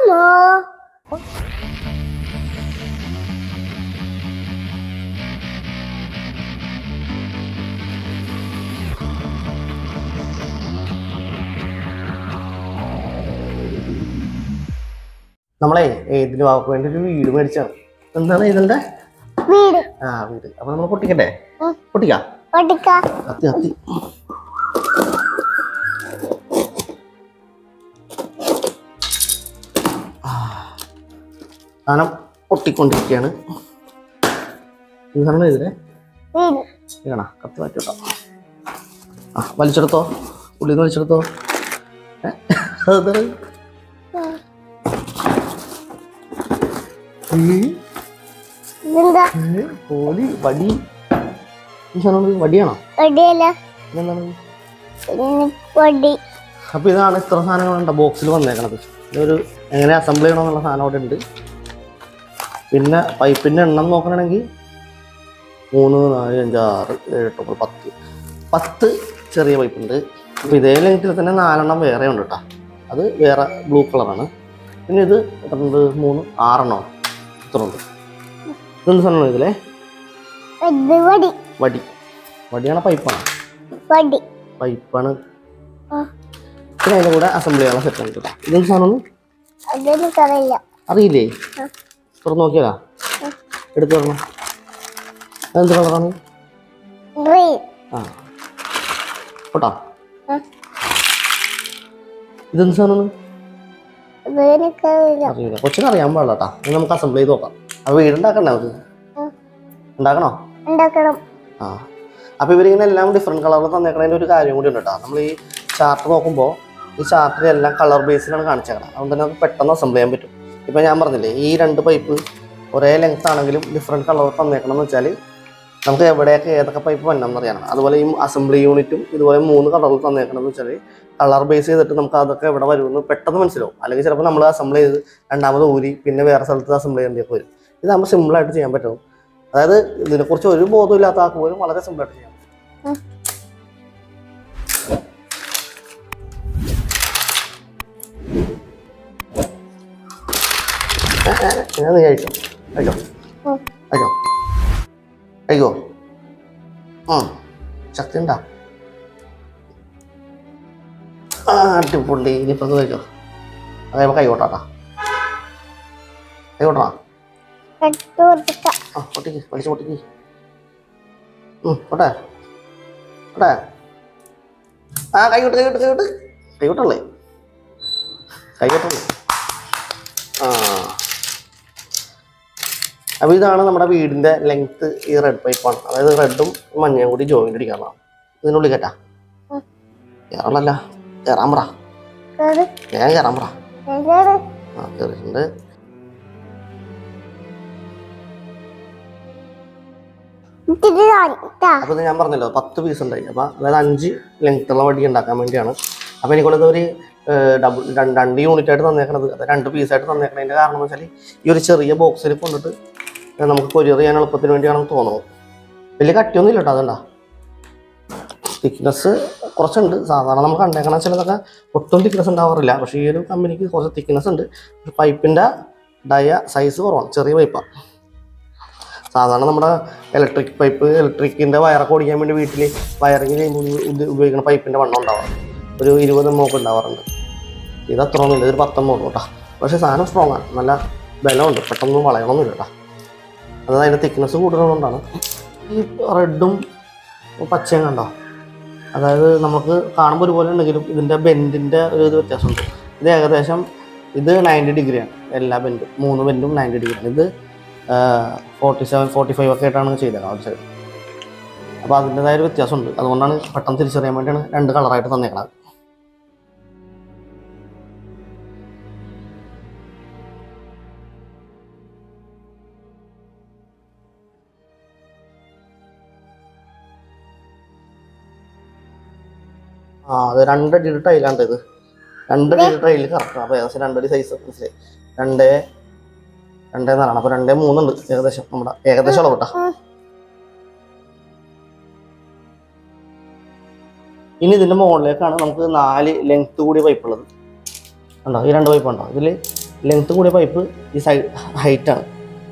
അമ്മോ നമ്മളെ ഏതിന് വാക്ക് വേണ്ടി ഒരു വീട് മേടിച്ചാണ് എന്താണ് ഇതിന്റെ വീട് ആ വീട് അപ്പൊ നമ്മൾ പൊട്ടിക്കട്ടെ ഉം. പൊട്ടിക്കാം ഒട്ടിക്ക കത്തി കത്തി ആ. സാധനം പൊട്ടിക്കൊണ്ടിരിക്കുകയാണ് ഇതാണ് ഇതിലെ വീട് വേണ കത്തി മാറ്റി കേട്ടോ ആ വലിച്ചെടുത്തോ ഉള്ളിൽ നിന്ന് വലിച്ചെടുത്തോ ഏ? അതെന്താണ്? ഈ, ഇതെന്താ ഏ, കോലി വടി ഈ സാധനം ഇത് വടിയാണോ ഒടിയല്ല ഇതെന്താണ് പിന്നെ പൊടി അപ്പൊ ഇതാണ് ഇത്ര സാധനങ്ങളുണ്ട് ബോക്സിൽ വന്നേക്കണത് ഇതൊരു എങ്ങനെ അസംബിൾ ചെയ്യണമെന്നുള്ള സാധനം അവിടെ ഉണ്ട് പിന്നെ പൈപ്പിന്റെ എണ്ണം നോക്കണമെങ്കിൽ മൂന്ന് നാല് അഞ്ച് ആറ് ഏഴ് എട്ട് ഒമ്പത് പത്ത് പത്ത് ചെറിയ പൈപ്പ് ഉണ്ട് അപ്പോൾ ഇതേ ലെങ്ത്തിൽ തന്നെ നാലെണ്ണം വേറെ ഉണ്ട് കേട്ടോ അത് വേറെ ബ്ലൂ കളറാണ് പിന്നെ ഇത് എത്ര ഉണ്ട് മൂന്ന് ആറെണ്ണം ഇത്ര ഉണ്ട് ഇതെന്ത് സാധനമാണ് ഇതിലെ ഇത് വടി വടി വടിയാണ് പൈപ്പാണ് വടി പൈപ്പാണ് ആ, പിന്നെ അതിൻ്റെ കൂടെ അസംബിൾ ചെയ്യാനുള്ള സെറ്റ് ഉണ്ട് കേട്ടോ ഇതെന്ത് സാധനമാണ് അതെനിക്കറിയില്ല അറിയില്ലേ ആ. തുറന്ന് നോക്കിയാലാ എടുത്തു തരണം അതെന്ത് കളറാണ് ഗ്രീൻ ആ കേട്ടോ ആ, ഇതെന്ത് സാധനമാണ് അതെനിക്കറിയില്ല അറിയില്ല കൊച്ചിന് അറിയാൻ പാടില്ല കേട്ടോ ഇത് നമുക്ക് അസംബിൾ ചെയ്ത് നോക്കാം അപ്പോൾ വീടുണ്ടാക്കണ്ടേ നമുക്ക് ആ, ഉണ്ടാക്കണോ ഉണ്ടാക്കണം ആ അപ്പോൾ ഇവരിങ്ങനെ എല്ലാം ഡിഫറെൻറ്റ് കളറിൽ തന്നേക്കണതിൻ്റെ ഒരു കാര്യം കൂടി ഉണ്ട് കേട്ടോ നമ്മൾ ഈ ചാർട്ട് നോക്കുമ്പോൾ ഈ ചാർട്ടിൽ എല്ലാം കളർ ബേസിലാണ് കാണിച്ചേക്കണം അതുകൊണ്ട് തന്നെ നമുക്ക് പെട്ടെന്ന് അസംബിൾ ചെയ്യാൻ പറ്റും ഇപ്പം ഞാൻ പറഞ്ഞില്ലേ ഈ രണ്ട് പൈപ്പ് ഒരേ ലെങ്ത് ആണെങ്കിലും ഡിഫറെൻറ്റ് കളർ തന്നേക്കണം എന്ന് വെച്ചാൽ നമുക്ക് എവിടെയൊക്കെ ഏതൊക്കെ പൈപ്പ് വരണം എന്നറിയണം അതുപോലെ ഈ അസംബ്ലി യൂണിറ്റും ഇതുപോലെ മൂന്ന് കളറിൽ തന്നേക്കണം എന്ന് വെച്ചാൽ കളർ ബേസ് ചെയ്തിട്ട് നമുക്ക് അതൊക്കെ എവിടെ വരുമെന്ന് പെട്ടെന്ന് മനസ്സിലാവും അല്ലെങ്കിൽ ചിലപ്പോൾ നമ്മൾ അസംബിൾ ചെയ്ത് രണ്ടാമത് ഊരി പിന്നെ വേറെ സ്ഥലത്ത് അസംബിൾ ചെയ്യേണ്ടിയൊക്കെ വരും ഇതാകുമ്പോൾ സിമ്പിളായിട്ട് ചെയ്യാൻ പറ്റും അതായത് ഇതിനെക്കുറിച്ച് ഒരു ബോധമില്ലാത്ത ആൾക്ക് പോലും വളരെ സിമ്പിളായിട്ട് ചെയ്യാം ഉം. ഞാൻ നീ കഴിച്ചോ കഴിച്ചോ ഉം. കഴിച്ചോ കഴിക്കോ ഉം. ശക്തി ഉണ്ടാ ആ അടിപൊളി ഇനിയിപ്പോൾ അത് കഴിച്ചോ അത് കൈ കൊട്ടാട്ടാ കൈ കൊട്ടാ കട്ടു ഒട്ടിക്ക ആ പൊട്ടിക്ക് വലിച്ച് പൊട്ടിക്ക് ഉം, പോട്ടെ പോട്ടെ ആ കൈ വിട്ട് കൈ വിട്ട് കൈ വിട്ട് കൈ വിട്ടല്ലേ കൈ വിട്ടല്ലേ ആ അപ്പോൾ ഇതാണ് നമ്മുടെ വീടിൻ്റെ ലെങ്ത്ത് ഈ റെഡ് പൈപ്പാണ് അതായത് റെഡും മഞ്ഞയും കൂടി ജോയിൻ്റ് അടിക്കാനുള്ളതാണ് ഇതിനുള്ളിൽ കേട്ടാ ഉം. കയറാനല്ല കയറാൻ പറ കേറ് വേഗം കയറാൻ പറ കേറ് ആ കയറിയിട്ടുണ്ട് ഇത്തിരി താ അപ്പോൾ ഇത് ഞാൻ പറഞ്ഞല്ലോ പത്ത് പീസ് ഉണ്ടായി അപ്പോൾ അതായത് അഞ്ച് ലെങ്ത്തുള്ള വടി ഉണ്ടാക്കാൻ വേണ്ടിയാണ് അപ്പോൾ എനിക്കുള്ളത് ഒരു ഡബിൾ രണ്ട് രണ്ട് യൂണിറ്റ് ആയിട്ട് തന്നേക്കണത് അത് രണ്ട് പീസായിട്ട് തന്നേക്കണതിൻ്റെ കാരണം എന്ന് വെച്ചാൽ ഈ ഒരു ചെറിയ ബോക്സിൽ കൊണ്ടിട്ട് ഏ, നമുക്ക് കൊറിയർ ചെയ്യാൻ എളുപ്പത്തിന് വേണ്ടിയാണെന്ന് തോന്നുന്നു വലിയ കട്ടിയൊന്നും ഇല്ല കേട്ടോ അതുകൊണ്ടാ തിക്നെസ് കുറച്ചുണ്ട് സാധാരണ നമുക്ക് കണ്ടേക്കണ ചിലതൊക്കെ ഒട്ടും തിക്നെസ് ഉണ്ടാവാറില്ല പക്ഷേ ഈ ഒരു കമ്പനിക്ക് കുറച്ച് തിക്നെസ് ഉണ്ട് പൈപ്പിൻ്റെ ഡയ സൈസ് കുറവാണ് ചെറിയ പൈപ്പാണ് സാധാരണ നമ്മുടെ ഇലക്ട്രിക് പൈപ്പ് ഇലക്ട്രിക്കിൻ്റെ വയറൊക്കെ ഓടിക്കാൻ വേണ്ടി വീട്ടിൽ വയറിങ് ചെയ്യുമ്പോൾ ഇത് ഉപയോഗിക്കുന്ന പൈപ്പിൻ്റെ വണ്ണം ഉണ്ടാവാറ് ഒരു ഇരുപത് എമ്മൊക്കെ ഉണ്ടാവാറുണ്ട് ഇത് അത്ര ഒന്നുമില്ല ഇതൊരു പത്തൊമ്പത് കേട്ടോ പക്ഷേ സാധനം സ്ട്രോങ് ആണ് നല്ല ബലമുണ്ട് പെട്ടെന്ന് വളയണമൊന്നുമില്ല കേട്ടോ അതായത് അതിൻ്റെ തിക്നെസ് കൂടുതലുകൊണ്ടാണ് ഈ റെഡും പച്ചയും കണ്ടോ അതായത് നമുക്ക് കാണുമ്പോൾ ഒരുപോലെ ഉണ്ടെങ്കിലും ഇതിൻ്റെ ബെൻഡിൻ്റെ ഒരു ഇത് വ്യത്യാസമുണ്ട് ഇത് ഏകദേശം ഇത് നയൻറ്റി ഡിഗ്രിയാണ് എല്ലാ ബെൻഡും മൂന്ന് ബെൻഡും നയൻറ്റി ഡിഗ്രിയാണ് ഇത് ഫോർട്ടി സെവൻ ഫോർട്ടി ഫൈവ് ഒക്കെ ആയിട്ടാണ് ചെയ്തേക്കുന്നത് ഒരു സൈഡ് അപ്പോൾ അതിൻ്റെതായ ഒരു വ്യത്യാസമുണ്ട് അതുകൊണ്ടാണ് പെട്ടെന്ന് തിരിച്ചറിയാൻ വേണ്ടിയാണ് രണ്ട് കളറായിട്ട് തന്നേക്കണത് ആ അത് രണ്ടടിയുടെ ടൈലാണ് ഇത് രണ്ടടിയുടെ ടൈല് കറക്റ്റ് അപ്പോൾ ഏകദേശം രണ്ടടി സൈസ് മനസ്സിലായി രണ്ടേ രണ്ടേ നാലാണ് അപ്പോൾ രണ്ടേ മൂന്നുണ്ട് ഏകദേശം നമ്മുടെ ഏകദേശം അളവ് കേട്ടോ ഉം. ഇനി ഇതിന്റെ മുകളിലേക്കാണ് നമുക്ക് നാല് ലെങ്ത് കൂടിയ പൈപ്പ് ഉള്ളത് ഉണ്ടോ ഈ രണ്ട് പൈപ്പ് ഉണ്ടോ ഇതിൽ ലെങ്ത് കൂടിയ പൈപ്പ് ഈ സൈഡ് ഹൈറ്റാണ്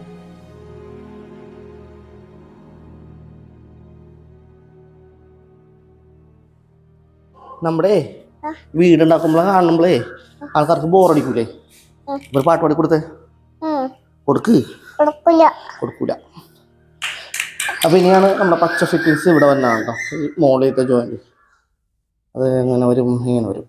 നമ്മുടെ ആ. വീടുണ്ടാക്കുമ്പോഴേ കാണുമ്പോഴേ ആൾക്കാർക്ക് ബോറടിക്കൂലേ ഉം. ഒരു പാട്ട് പാടി കൊടുത്തേ ഉം. കൊടുക്ക് കൊടുക്കില്ല കൊടുക്കൂല അപ്പൊ ഇനിയാണ് നമ്മുടെ പച്ച ഫിറ്റിങ്സ് ഇവിടെ വന്നതാണ് കേട്ടോ ഈ മോളിലത്തെ ജോയിന്റ് അത് എങ്ങനെ വരും ഇങ്ങനെ വരും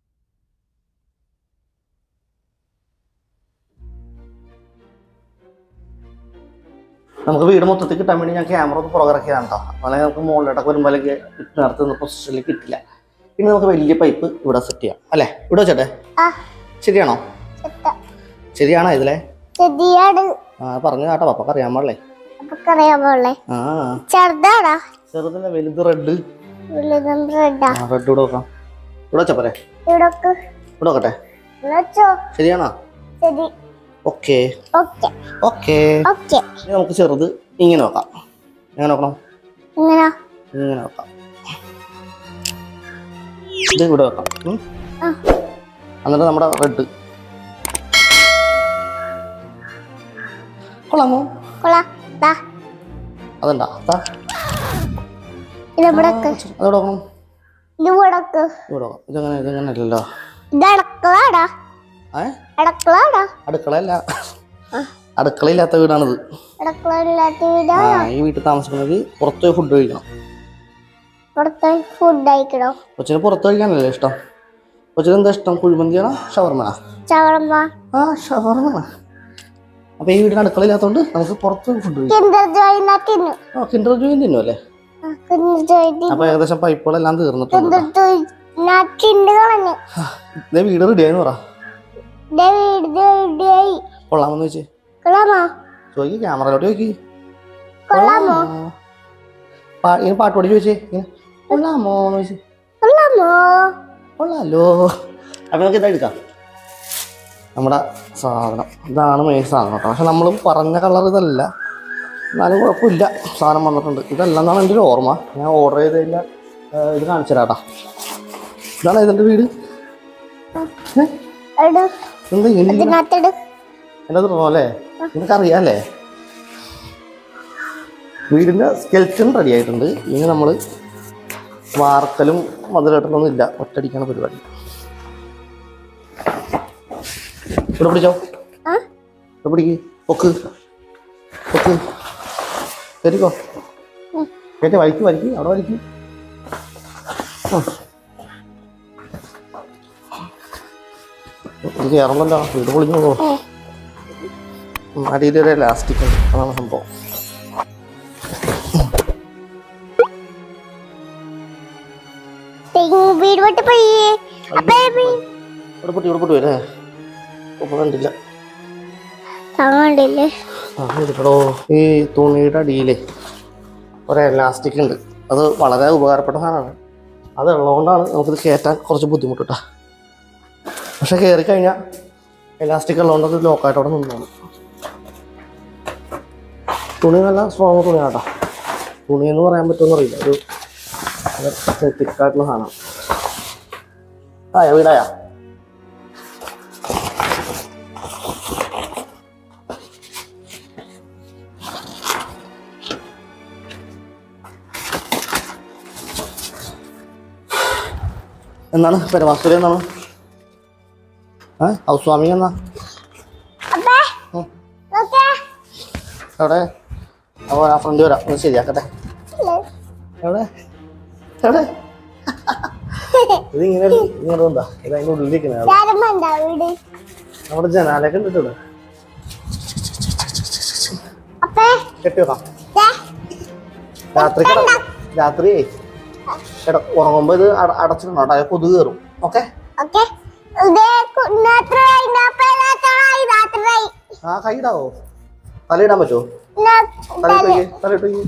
നമുക്ക് വീട് മൊത്തത്തിൽ കിട്ടാൻ വേണ്ടി ഞാൻ ക്യാമറ ഒന്ന് പുറകിറക്കിയതാണ് കേട്ടോ അല്ലെങ്കിൽ നമുക്ക് മുകളിലോട്ടൊക്കെ വരുമ്പോഴേക്ക് നേരത്തെ പൊസിഷനിൽ കിട്ടില്ല ഇനി നമുക്ക് വലിയ പൈപ്പ് ഇവിടെ സെറ്റ് ചെയ്യാം അല്ലേ ഇവിടെ വെച്ചട്ടെ ആ ശരിയാണോ ചെത്ത ശരിയാണോ ഇതിലെ ചെടിയാണ് ആ പറഞ്ഞു കേട്ടോ പപ്പക്ക് അറിയാൻ പാടില്ലേ നമുക്കറിയാൻ പോളെ ആ ചെറുതാടാ ചെറുതല്ല വലുത് റെഡ് ഉള്ളിലും റെഡാ റെഡ് ഇവിടെ വെക്കാം ഇവിടെ വെച്ചാ പോരെ ഇവിടൊക്കെ ഇവിടെ വെക്കട്ടെ വെച്ചോ ശരിയാണോ ശരി ഓക്കെ ഓക്കെ ഓക്കെ ഓക്കെ ഇനി നമുക്ക് ചെറുത് ഇങ്ങനെ വെക്കാം എങ്ങനെ നോക്കണം ഇങ്ങനെ ഇങ്ങനെ വെക്കാം ഇത് ഇവിടെ വെക്കാം ഉം. ആ. എന്നിട്ട് നമ്മുടെ റെഡ് കൊള്ളാമോ കൊള്ളാം ദാ അതുണ്ടാ ദാ. ഇത് ഇവിടൊക്കെ അതോടെ വെക്കണം ഇത് ഇവിടൊക്കെ ഇവിടെ വെക്കാം ഇതങ്ങനെ ഇതങ്ങനെ അല്ലല്ലോ ഇത് അടക്കളാടാ ഏ അടക്കളാടാ അടുക്കളയല്ല അടുക്കളയില്ലാത്ത വീടാണിത് അടക്കള ഇല്ലാത്ത വീടാ ആ ഈ വീട്ടിൽ താമസിക്കുന്നത് പുറത്ത് പോയി ഫുഡ് കഴിക്കണം പുറത്ത് ഫുഡ് കഴിക്കണോ കൊച്ചിന് പുറത്ത് കഴിക്കാനല്ലേ ഇഷ്ടം കൊച്ചിന് എന്താ ഇഷ്ടം കുഴിമന്തിയാണോ ഷവർമയാണോ ചവർമ്മ ആ ഷവർമ അപ്പൊ ഈ വീടിന് അടുക്കളയില്ലാത്തതുകൊണ്ട് നമുക്ക് പുറത്ത് ഫുഡ് കഴിക്കാം കിൻഡർ ജോയിന തിന്നു ആ കിൻഡർ ജോയിൻ തിന്നു അല്ലേ കിൻഡർ ജോയിൻ അപ്പൊ ഏകദേശം പൈപ്പുകളെല്ലാം തീർന്നിട്ടുണ്ട് കിൻഡർ ജോയിൻ ഞാൻ തിന്നു കളഞ്ഞു ഇതേ വീട് റെഡിയായെന്ന് പറ ദേ വീട് റെഡിയായി കൊള്ളാമെന്ന് വെച്ച് കൊള്ളാമോ ചോദിക്ക് ക്യാമറയിലോട്ട് ചോദിക്ക് കൊള്ളാമോ പാ- ഇങ്ങനെ പാട്ട് പാടി ചോദിച്ചേ ഇങ്ങനെ കൊള്ളാമോ എന്ന് ചോദിച്ചു കൊള്ളാമോ കൊള്ളാലോ അപ്പൊ നമുക്ക് ഇതാ എടുക്കാം നമ്മുടെ സാധനം ഇതാണ് മെയിൻ സാധനം കേട്ടോ പക്ഷെ നമ്മൾ പറഞ്ഞ കളർ ഇതല്ല എന്നാലും കുഴപ്പമില്ല സാധനം വന്നിട്ടുണ്ട് ഇതല്ല എന്നാണ് എൻ്റെ ഒരു ഓർമ്മ ഞാൻ ഓർഡർ ചെയ്തതില്ല ഇത് കാണിച്ചു തരാട്ടാ ഇതാണ് ഇതിൻ്റെ വീട് ഏ? എടു എന്താ ഇങ്ങനെ ഇരിക്കുന്നെ? ഇതിനകത്തെടു എൻ്റെ അത് അല്ലേ നിനക്കറിയാല്ലേ വീടിൻ്റെ സ്കെൽറ്റൺ റെഡി ആയിട്ടുണ്ട് ഇനി നമ്മൾ വാർക്കലും മതിലെട്ടലൊന്നും ഇല്ല ഒറ്റടിക്കാണ് പരിപാടി ഇവിടെ പിടിച്ചോ ആ ഇവിടെ പിടിക്ക് പൊക്ക് പൊക്ക് കയറിക്കോ കയറ്റി വലിക്ക് വലിക്ക് അവിടെ വലിക്ക് ആ. ഇത് കയറണല്ലോ വീട് പൊളിഞ്ഞു പോകുമോ അടിയിൽ ഒരു ലാസ്റ്റിക് ഉണ്ട് അതാണ് സംഭവം തെങ്ങ് വീട് വിട്ട് പോയി അപ്പേ ഇവിടെ പൊട്ടി ഇവിടെ പൊട്ടി വരേ ഇപ്പൊ കണ്ടില്ല താങ്ങണ്ടില്ലേ ആ ഇരിക്കടോ ഈ തുണിയുടെ അടിയിലേ ഒരു എലാസ്റ്റിക് ഉണ്ട് അത് വളരെ ഉപകാരപ്പെട്ട സാധനമാണ് അത് ഉള്ളതുകൊണ്ടാണ് നമുക്കിത് കയറ്റാൻ കുറച്ച് ബുദ്ധിമുട്ടാ പക്ഷെ കയറി കഴിഞ്ഞാൽ എലാസ്റ്റിക് ഉള്ളതുകൊണ്ട് അത് ലോക്കായിട്ട് അവിടെ നിന്നോളും തുണി നല്ല സ്ട്രോങ് തുണിയാട്ടോ തുണി എന്ന് പറയാൻ പറ്റുമെന്ന് അറിയില്ല ഒരു തിക്കായിട്ടുള്ള സാധനം ആയ വീടായ എന്നാണ് പെരവാസ്തുര എന്നാണ് ഏ ഹൗസ് സ്വാമി എന്നാ അപ്പേ ഉം. നോക്കേ എവിടെ അപ്പോൾ ആ ഫ്രണ്ട് വരാം ഒന്ന് ശരിയാക്കട്ടെ എവിടെ എവിടെ ഇത് ഇങ്ങനെ ഇങ്ങനെ എന്താ ഇത് അതിൻ്റെ ഉള്ളിലിരിക്കുന്നത് ഞാനും വീട് നമ്മുടെ ജനാലയൊക്കെ ഉണ്ട് ഇവിടെ അപ്പേ കെട്ടി വെക്കാം ദേ രാത്രി കിട- രാത്രി കിട ഉറങ്ങുമ്പോൾ ഇത് അട- അടച്ചിടണം കേട്ടോ അത് കൊതുക് കയറും ഓക്കെ ഓക്കെ ഇതേ രാത്രിയായി നാപ്പേ രാത്രിയായി രാത്രിയായി ആ കൈ ഇടാവോ തലയിടാൻ പറ്റുമോ തലയിട്ട് തലയിട്ട്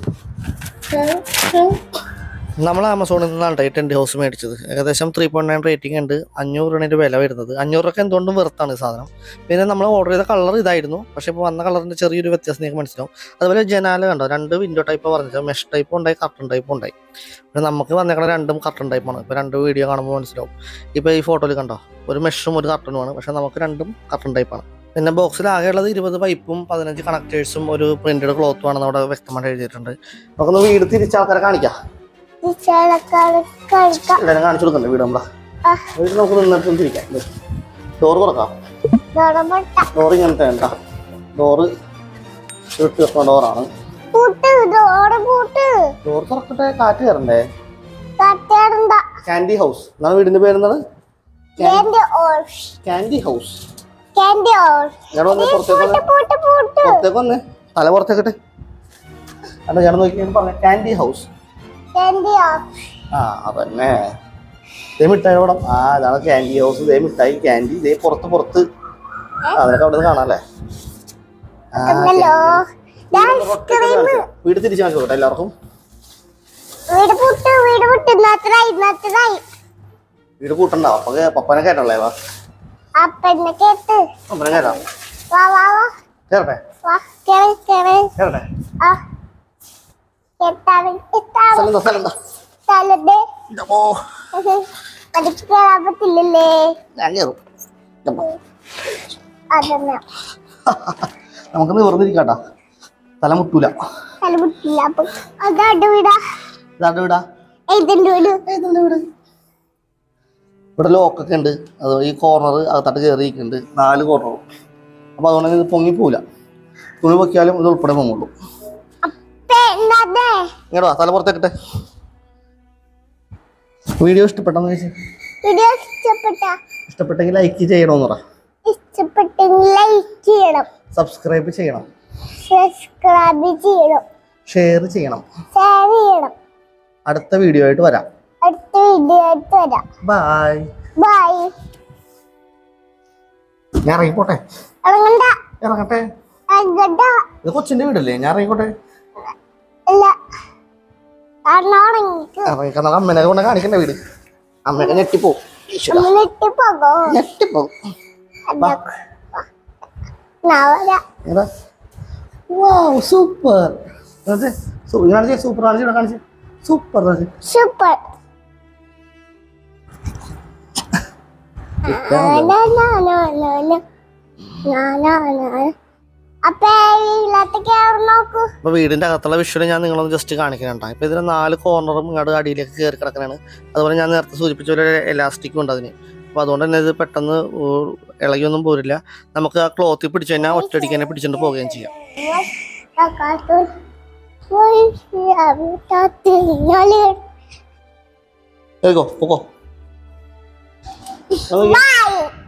നമ്മൾ ആമസോണിൽ നിന്നാണ് കേട്ടോ ഈ ടെൻറ്റ് ഹൗസ് മേടിച്ചത് ഏകദേശം ത്രീ പോയിന്റ് നയൻ റേറ്റിംഗ് ഉണ്ട് അഞ്ഞൂറാണ് ഇതിൻ്റെ വില വരുന്നത് അഞ്ഞൂറൊക്കെ എന്തുകൊണ്ടും വെറുത്താണ് ഈ സാധനം പിന്നെ നമ്മൾ ഓർഡർ ചെയ്ത കളർ ഇതായിരുന്നു പക്ഷേ ഇപ്പോൾ വന്ന കളറിൻ്റെ ചെറിയൊരു വ്യത്യാസം നിങ്ങൾക്ക് മനസ്സിലാവും അതുപോലെ ജനാല കണ്ടോ രണ്ട് വിൻഡോ ടൈപ്പ് പറഞ്ഞത് മെഷ് ടൈപ്പ് ഉണ്ടായി കർട്ടൺ ടൈപ്പ് ഉണ്ടായി പിന്നെ നമുക്ക് വന്നേക്കണ രണ്ടും കർട്ടൺ ടൈപ്പാണ് ഇപ്പോൾ രണ്ട് വീഡിയോ കാണുമ്പോൾ മനസ്സിലാവും ഇപ്പോൾ ഈ ഫോട്ടോയിൽ കണ്ടോ ഒരു മെഷും ഒരു കർട്ടനുമാണ് പക്ഷേ നമുക്ക് രണ്ടും കർട്ടൺ ടൈപ്പാണ് പിന്നെ ബോക്സിൽ ആകെയുള്ളത് ഇരുപത് പൈപ്പും പതിനഞ്ച് കണക്ടേഴ്സും ഒരു പ്രിന്റഡ് ക്ലോത്തും ആണെന്ന് അവിടെ വ്യക്തമായിട്ട് എഴുതിയിട്ടുണ്ട് നമുക്കൊന്ന് വീട് തിരിച്ച ആൾക്കാരെ കാണിക്കാം ടീച്ചറൊക്കെ കളിക്കാം എല്ലാവരും കാണിച്ചു കൊടുക്കണ്ടേ വീട് നമ്മളെ വീട് നമുക്ക് നിന്നിട്ട് തിരിക്കാം ഡോറ് തുറക്കാം തുറമുട്ട ഡോറ് ഇങ്ങനത്തെ ഉണ്ടാ ഡോറ് ഇട്ട് വെക്കുന്ന ഡോറാണ് പൂട്ട് ഡോറ് പൂട്ട് ഡോറ് തുറക്കട്ടെ കാറ്റ് കയറണ്ടേ കട്ടേടണ്ട കാൻഡി ഹൗസ് എന്നാണ് വീടിന്റെ പേരെന്താണ് candy of candy house candy of ഞാൻ വന്ന് പുറത്തേക്ക് വന്ന് പൂട്ട് പൂട്ട് പുറത്തേക്ക് വന്ന് തല പുറത്തേക്കിട്ടെ അത് ഞാൻ നോക്കി പറഞ്ഞ കാൻഡി ഹൗസ് ക്യാൻഡി ഓഫ് ആ അതന്നെ ഇതേ മിഠായി അവിടെ ആ അതാണ് കാൻഡി ഹൗസ് ഇതേ മിഠായി കാൻഡി ഇതേ പുറത്ത് പുറത്ത് ആ, അതൊക്കെ അവിടെ നിന്ന് കാണാല്ലേ ആ, ഹലോ candy. വീട് തിരിച്ചു കാണിച്ചു കൊടുക്കട്ടെ എല്ലാവർക്കും വീട് പൂട്ട് വീട് പൂട്ട് ഇന്നത്രായി ഇന്നത്രായി വീട് കൂട്ടണ്ടാവും അപ്പൊ പപ്പനെ കേട്ടല്ലേ വാ അപ്പന്നെ കേട്ട് പപ്പനെ കേട്ടാ വാ വാ വാ കേറട്ടെ വാ കേറി കേറി കേറട്ടെ ആ കേട്ടാവൻ കേട്ടാവൻ സ്ഥലം എന്താ സ്ഥലം എന്താ സ്ഥലത്തെ ഇതപ്പോ പഠിച്ചു കേറാൻ പറ്റില്ലല്ലേ ഞാൻ കയറും ഇതപ്പോ. അതന്നെ നമുക്ക് നിവർന്നിരിക്കാട്ടാ തല മുട്ടൂല സ്ഥല പറ്റില്ല അപ്പൊ അതാണ്ട് വീടാ ഇതാണ്ട് വീടാ ഇതിന്റെ വീട് ഏതാണ് വീട് ഇവിടെ ലോക്കൊക്കെ ഉണ്ട് അത് ഈ കോർണർ അകത്തോട്ട് കയറിയിരിക്കുന്നുണ്ട് നാല് കോർണറും അപ്പോൾ അതുകൊണ്ട് തന്നെ ഇത് പൊങ്ങിപ്പോവില്ല തുണി പൊക്കിയാലും ഇത് ഉൾപ്പെടെ പൊങ്ങുള്ളൂ പെണ്ണതെ ഇങ്ങോട്ട് വാ തല പുറത്തേക്കിട്ടെ വീഡിയോ ഇഷ്ടപ്പെട്ടെന്ന് ചോദിച്ചു വീഡിയോ ഇഷ്ടപ്പെട്ട ഇഷ്ടപ്പെട്ടെങ്കിൽ ലൈക്ക് ചെയ്യണമെന്ന് പറ ഇഷ്ടപ്പെട്ടെങ്കിൽ ലൈക്ക് ചെയ്യണം സബ്സ്ക്രൈബ് ചെയ്യണം സബ്സ്ക്രൈബ് ചെയ്യണം ഷെയർ ചെയ്യണം ഷെയർ ചെയ്യണം അടുത്ത വീഡിയോ ആയിട്ട് വരാം അടുത്ത വീഡിയോ ആയിട്ട് വരാം ബായ് ബൈ ഞാൻ ഇറങ്ങിക്കോട്ടെ ഇറങ്ങണ്ട ഇറങ്ങട്ടെ ഇറങ്ങണ്ട ഇത് കൊച്ചിന്റെ വീടല്ലേ ഞാൻ ഇറങ്ങിക്കോട്ടെ ഇല്ല കാരണം ഇറങ്ങിക്കാൻ അമ്മേനെ കൊണ്ട് കാണിക്കണ്ട വീട് അമ്മയൊക്കെ ഞെട്ടിപ്പോ ഈശ്വരാ. നമ്മളിട്ട് പോകോ ഞെട്ടിപ്പോ നാളെ ഏതാ വാവ് സൂപ്പർ കാണിച്ചേ സൂപ്പർ കാണിച്ചു കാണിച്ചേ സൂപ്പർ കാണിച്ചേ സൂപ്പർ അപ്പൊ വീട്ടിലത്തെ കയറി നോക്കൂ അപ്പൊ വീടിന്റെ അകത്തുള്ള വിഷ്വൽ ഞാൻ നിങ്ങളൊന്ന് ജസ്റ്റ് കാണിക്കുന്നുണ്ടാ ഇപ്പൊ ഇതിന് നാല് കോർണറും ഇങ്ങോട്ട് അടിയിലേക്ക് കയറി കിടക്കണാണ് അതുപോലെ ഞാൻ നേരത്തെ സൂചിപ്പിച്ച ഒരു എലാസ്റ്റിക്കും ഉണ്ട് അതിന് അപ്പൊ അതുകൊണ്ട് തന്നെ ഇത് പെട്ടെന്ന് ഊ- ഇളകിയൊന്നും പോരില്ല നമുക്ക് ആ ക്ലോത്തിൽ പിടിച്ചു കഴിഞ്ഞാൽ ഒറ്റയടിക്ക് തന്നെ പിടിച്ചിട്ട് പോവുകയും ചെയ്യാം കാർട്ടൂൺ കേൾക്കോ പോക്കോ Bye.